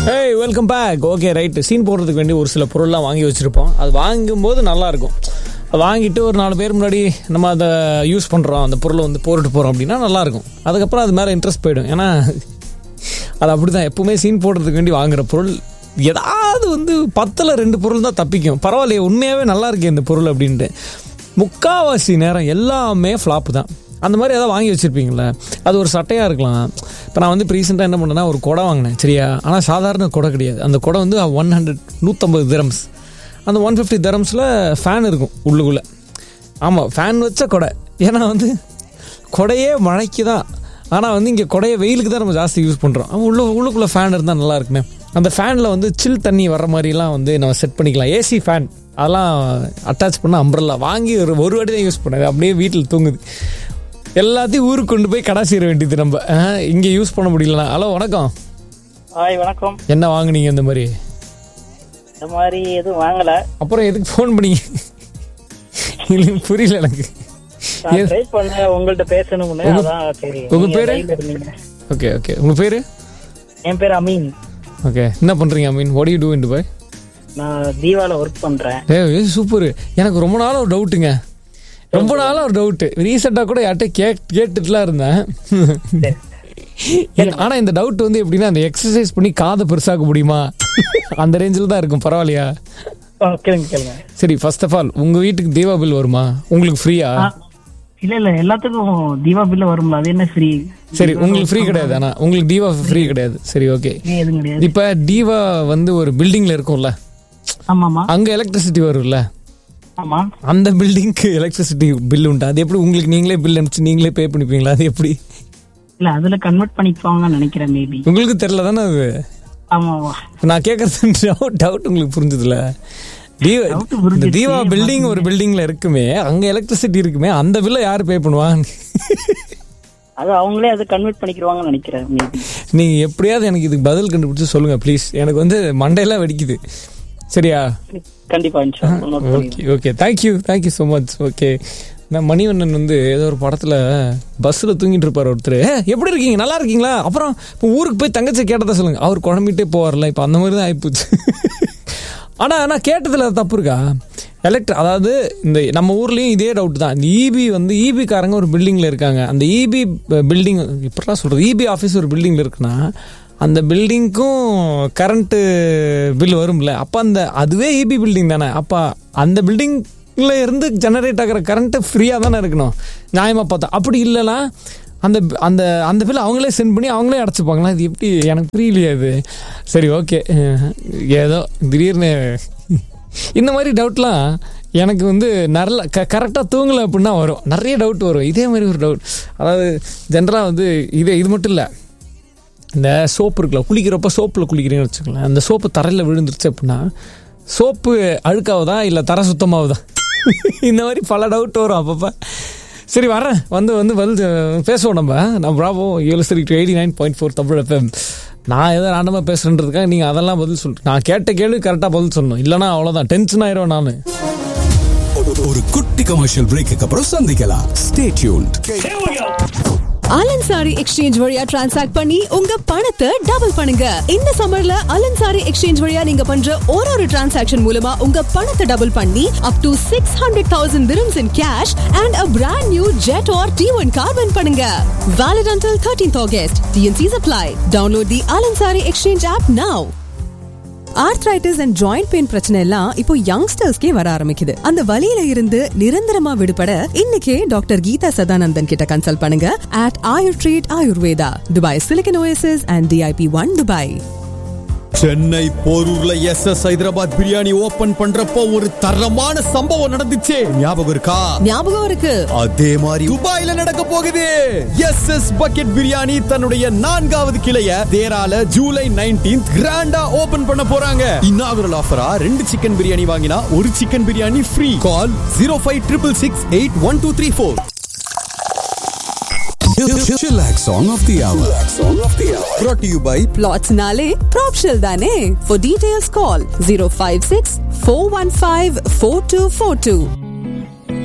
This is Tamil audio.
ஏய் welcome back okay right scene போடுறதுக்கு வேண்டி ஒரு சில பொருள்லாம் வாங்கி வச்சுருப்போம் அது வாங்கும்போது நல்லா இருக்கும் அது வாங்கிட்டு ஒரு நாலு பேர் முன்னாடி நம்ம அதை யூஸ் பண்ணுறோம் அந்த பொருளை வந்து போட்டுட்டு போகிறோம் அப்படின்னா நல்லாயிருக்கும் அதுக்கப்புறம் அது மேலே இன்ட்ரெஸ்ட் போயிடும் ஏன்னா அது அப்படி தான் எப்பவுமே சீன் போடுறதுக்கு வேண்டி வாங்குற பொருள் ஏதாவது வந்து பத்தில் ரெண்டு பொருள் தான் தப்பிக்கும் பரவாயில்லையே உண்மையாகவே நல்லா இருக்கே இந்த பொருள் அப்படின்ட்டு முக்காவாசி நேரம் எல்லாமே ஃப்ளாப்பு தான் அந்த மாதிரி ஏதாவது வாங்கி வச்சுருப்பீங்களே அது ஒரு சட்டையாக இருக்கலாம் இப்போ நான் வந்து இப்போ ரீசெண்டாக என்ன பண்ணேன்னா ஒரு குடை வாங்கினேன் சரியா ஆனால் சாதாரண குடை கிடையாது அந்த குடை வந்து ஒன் ஹண்ட்ரட் நூற்றம்பது திரம்ஸ் அந்த ஒன் ஃபிஃப்டி திரம்ஸில் ஃபேன் இருக்கும் உள்ளுக்குள்ளே ஆமாம் ஃபேன் வச்ச குடை ஏன்னா வந்து குடையே மழைக்கு தான் ஆனால் வந்து இங்கே குடையை வெயிலுக்கு தான் நம்ம ஜாஸ்தி யூஸ் பண்ணுறோம் உள்ள உள்ளுக்குள்ளே ஃபேன் இருந்தால் நல்லா இருக்குமே அந்த ஃபேனில் வந்து சில் தண்ணி வர்ற மாதிரிலாம் வந்து நம்ம செட் பண்ணிக்கலாம் ஏசி ஃபேன் அதெல்லாம் அட்டாச் பண்ண அம்ப்ரல்லா வாங்கி ஒரு ஒரு வாட்டி தான் யூஸ் பண்ணது அப்படியே வீட்டில் தூங்குது எல்லாத்தையும் ஊருக்கு கொண்டு போய் கடை சேர வேண்டியது நம்ம இங்கே யூஸ் பண்ண முடியலண்ணா ஹலோ வணக்கம் ஹாய் வணக்கம் என்ன வாங்குனீங்க இந்த மாதிரி இந்த மாதிரி எதுவும் வாங்கல அப்புறம் எதுக்கு ஃபோன் பண்ணீங்க இல்ல, புரியல எனக்கு நான் ட்ரை பண்ண உங்கள்ட்ட பேசணும்னு அதான் சரி உங்க நீங்க பேரு? line ல இருந்தீங்க ஓகே ஓகே உங்கள் பேர் என் பேர் அமீன் ஓகே என்ன பண்ணுறீங்க I mean what you do in Dubai நான் தீபாவளி ஒர்க் பண்றேன் ஏ சூப்பர் எனக்கு ரொம்ப நாளாக ஒரு டவுட்டுங்க ரொம்ப நாளாக ஒரு டவுட்டு ரீசெண்டாக கூட யார்கிட்ட கே கேட்டுட்டுலாம் இருந்தேன் என்- ஆனா இந்த டவுட் வந்து எப்படின்னா அந்த எக்ஸசைஸ் பண்ணி காதை பெருசாக்க முடியுமா அந்த ரேஞ்சில் தான் இருக்கும் பரவாயில்லையா ஆ, கேளுங்க கேளுங்க சரி ஃபர்ஸ்ட் ஆஃப் ஆல் உங்க வீட்டுக்கு தீபா பில் வருமா உங்களுக்கு ஃப்ரீயா ஆ, இல்ல இல்ல எல்லாத்துக்கும் தீபா பில்ல வரும்ல அது என்ன ஃப்ரீ சரி உங்களுக்கு ஃப்ரீ கிடையாது ஆனா உங்களுக்கு டீவா ஃப்ரீ கிடையாது சரி ஓகே எதுவும் கிடையாது இப்ப டீவா வந்து ஒரு பில்டிங்ல இருக்கும்ல ஆமாமா அங்க எலக்ட்ரிசிட்டி வரும்ல ஆமா அந்த பில்டிங்க்கு எலக்ட்ரிசிட்டி பில் உண்டா அது எப்படி உங்களுக்கு நீங்களே பில் அனுப்பிச்சு நீங்களே பே பண்ணிப்பீங்களா அது எப்படி இல்ல அதுல கன்வெர்ட் பண்ணிப்பாங்கன்னு நினைக்கிறேன் மேபி உங்களுக்கு தெரியல தானே அது ஆமாவா நான் கேட்கறது டவுட் டவுட் உங்களுக்கு புரிஞ்சதுல தீவா Doubt இந்த புரிஞ்சிருச்சு. தீவா பில்டிங் ஒரு பில்டிங்ல இருக்குமே அங்க எலக்ட்ரிசிட்டி இருக்குமே அந்த பில்லை யாரு பே பண்ணுவாங்க அது அவங்களே அதை கன்வெர்ட் பண்ணிக்கிடுவாங்கன்னு நினைக்கிறேன் மேபி நீங்க எப்படியாவது எனக்கு இதுக்கு பதில் கண்டுபிடிச்சு சொல்லுங்க ப்ளீஸ் எனக்கு வந்து மண்டையெல்லாம் வெடிக்குது சரியா கண்டிப்பா இன்ஷா அல்லாஹ் note பண்ணிடுறேன். Okay okay thank you thank you so much okay நான் மணிவண்ணன் வந்து ஏதோ ஒரு படத்தில் பஸ்ஸில் தூங்கிட்டு இருப்பார் ஒருத்தர் "ஏ, எப்படி இருக்கீங்க நல்லா இருக்கீங்களா அப்புறம் இப்போ ஊருக்கு போய் தங்கச்சி கேட்டதா சொல்லுங்க அவர் குழம்பிட்டே போவார்ல இப்போ அந்த மாதிரி தான் ஆயிப்போச்சு ஆனால் நான் கேட்டதில் தப்பு இருக்கா எலக்ட்ரி அதாவது இந்த நம்ம ஊர்லேயும் இதே டவுட் தான் இந்த இபி வந்து இபி காரங்க ஒரு பில்டிங்கில் இருக்காங்க அந்த இபி பில்டிங் இப்படிலாம் சொல்கிறது இபி ஆஃபீஸ் ஒரு பில்டிங்கில் இருக்குன்னா அந்த பில்டிங்க்கும் கரண்ட்டு பில் வரும்ல அப்போ அந்த அதுவே இபி பில்டிங் தானே அப்போ அந்த பில்டிங்கில் இருந்து ஜெனரேட் ஆகிற கரண்ட்டு ஃப்ரீயாக தானே இருக்கணும் நியாயமாக பார்த்தா அப்படி இல்லைனா அந்த அந்த அந்த பில் அவங்களே சென்ட் பண்ணி அவங்களே அடைச்சிப்பாங்களா இது எப்படி எனக்கு புரியலையே அது சரி ஓகே ஏதோ திடீர்னு இந்த மாதிரி டவுட்லாம் எனக்கு வந்து நல்ல க கரெக்டாக தூங்கலை அப்படின்னா வரும் நிறைய டவுட் வரும் இதே மாதிரி ஒரு டவுட் அதாவது ஜென்ரலாக வந்து இது இது மட்டும் இல்லை இந்த சோப்பு இருக்குல்ல குளிக்கிறப்ப சோப்பில் குளிக்கிறீங்கன்னு வச்சுக்கோங்களேன் அந்த சோப்பு தரையில் விழுந்துருச்சு அப்படின்னா சோப்பு அழுக்காவதா இல்லை தர சுத்தமாகுதா இந்த மாதிரி பல டவுட் வரும் அப்பப்போ சரி வரேன் வந்து வந்து பதில் பேசுவோம் நம்ம நான் ப்ராபோ ஏழு சரி eighty nine point four Tamil FM நான் ஏதோ ராண்டமாக பேசுகிறேன்றதுக்காக நீங்கள் அதெல்லாம் பதில் சொல்லிட்டு நான் கேட்ட கேள்வி கரெக்டாக பதில் சொல்லணும் இல்லைனா அவ்வளோதான் டென்ஷன் ஆயிரும் நான் ஒரு குட்டி கமர்ஷியல் பிரேக்கு அப்புறம் சந்திக்கலாம் ஸ்டே டியூன்ட் அலன்சாரி எக்ஸ்சேஞ்ச் வழியா டிரான்சாக்ட் பண்ணி உங்க பணத்தை டபுள் பண்ணுங்க இந்த சம்மர்ல அலன்சாரி எக்ஸ்சேஞ்ச் வழியா நீங்க பண்ற ஒரு ஒரு டிரான்சாக்ஷன் மூலமா உங்க பணத்தை டபுள் பண்ணி up to six hundred thousand dirhams in cash and a brand new jet or T1 car win பண்ணுங்க valid until 13th August TNCs apply download the Al Ansari exchange app now arthritis and joint pain பிரச்சனை எல்லாம் இப்போ யங்ஸ்டர்ஸ்க்கே வர ஆரம்பிக்குது அந்த வலியில இருந்து நிரந்தரமா விடுபட இன்னைக்கே டாக்டர் கீதா சதானந்தன் கிட்ட கன்சல்ட் பண்ணுங்க at Ayur treat Ayurveda Dubai silicon oasis and DIP one Dubai Chennai போரூர்ல S S Hyderabad biryani open பண்றப்போ ஒரு தரமான சம்பவம் நடந்துச்சே ஞாபகம் இருக்கா ஞாபகம் இருக்கு அதே மாதிரி துபாயில நடக்க போகுது எஸ் எஸ் பக்கெட் பிரியாணி தன்னுடைய நான்காவது கிளைய தேரால ஜூலை 19th கிராண்டா ஓபன் பண்ண போறாங்க இன்னாகுரல் ஆஃபரா ரெண்டு சிக்கன் பிரியாணி வாங்கினா ஒரு chicken biryani free call zero five triple six eight one two three four Chillax song of the hour. Song of the hour. Brought to you by பிளாட்ஸ்னாலே ப்ராப்ஷல் தானே for details call zero five six four one five four two four two